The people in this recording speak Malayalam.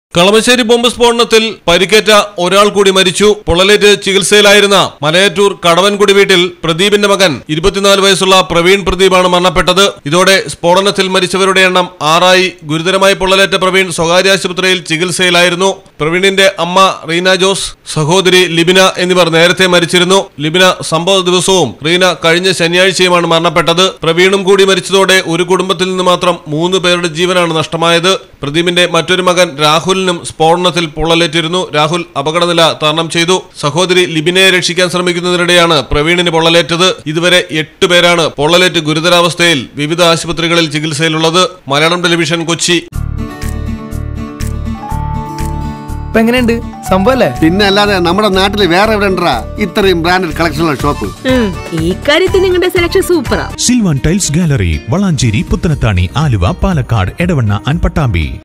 കളമശ്ശേരി ബോംബ് സ്ഫോടനത്തിൽ പരിക്കേറ്റ ഒരാൾ കൂടി മരിച്ചു പൊള്ളലേറ്റ് ചികിത്സയിലായിരുന്ന മലയാറ്റൂർ കടവൻകുടി വീട്ടിൽ പ്രദീപിന്റെ മകൻ ഇരുപത്തിനാല് വയസ്സുള്ള പ്രവീൺ പ്രദീപാണ് മരണപ്പെട്ടത് ഇതോടെ സ്ഫോടനത്തിൽ മരിച്ചവരുടെ എണ്ണം ആറായി ഗുരുതരമായി പൊള്ളലേറ്റ പ്രവീൺ സ്വകാര്യ ആശുപത്രിയിൽ ചികിത്സയിലായിരുന്നു പ്രവീണിന്റെ അമ്മ റീന ജോസ് സഹോദരി ലിബിന എന്നിവർ നേരത്തെ മരിച്ചിരുന്നു ലിബിന സംഭവ ദിവസവും റീന കഴിഞ്ഞ ശനിയാഴ്ചയുമാണ് മരണപ്പെട്ടത് പ്രവീണും കൂടി മരിച്ചതോടെ ഒരു കുടുംബത്തിൽ നിന്ന് മാത്രം മൂന്ന് പേരുടെ ജീവനാണ് നഷ്ടമായത് പ്രദീപിന്റെ മറ്റൊരു മകൻ രാഹുലിനും സ്ഫോടനത്തിൽ പൊള്ളലേറ്റിരുന്നു രാഹുൽ അപകടനില തരണം ചെയ്തു സഹോദരി ലിബിനെ രക്ഷിക്കാൻ ശ്രമിക്കുന്നതിനിടെയാണ് പ്രവീണിന് പൊള്ളലേറ്റത് ഇതുവരെ എട്ട് പേരാണ് പൊള്ളലേറ്റ് ഗുരുതരാവസ്ഥയിൽ വിവിധ ആശുപത്രികളിൽ ചികിത്സയിലുള്ളത് മലയാളം ടെലിവിഷൻ കൊച്ചി ഇപ്പൊ എങ്ങനെയുണ്ട് സംഭവല്ലേ പിന്നെ അല്ലാതെ നമ്മുടെ നാട്ടിൽ വേറെ എവിടെ ഉണ്ടാ ഇത്രയും ബ്രാൻഡഡ് കളക്ഷനുള്ള ഷോപ്പ് ഉം, ഈ കാര്യത്തിൽ നിങ്ങളുടെ സെലക്ഷൻ സൂപ്പറാ Silvan tiles gallery Valanchery Puthanathani Aluva Palakkad Edavanna and Pattambi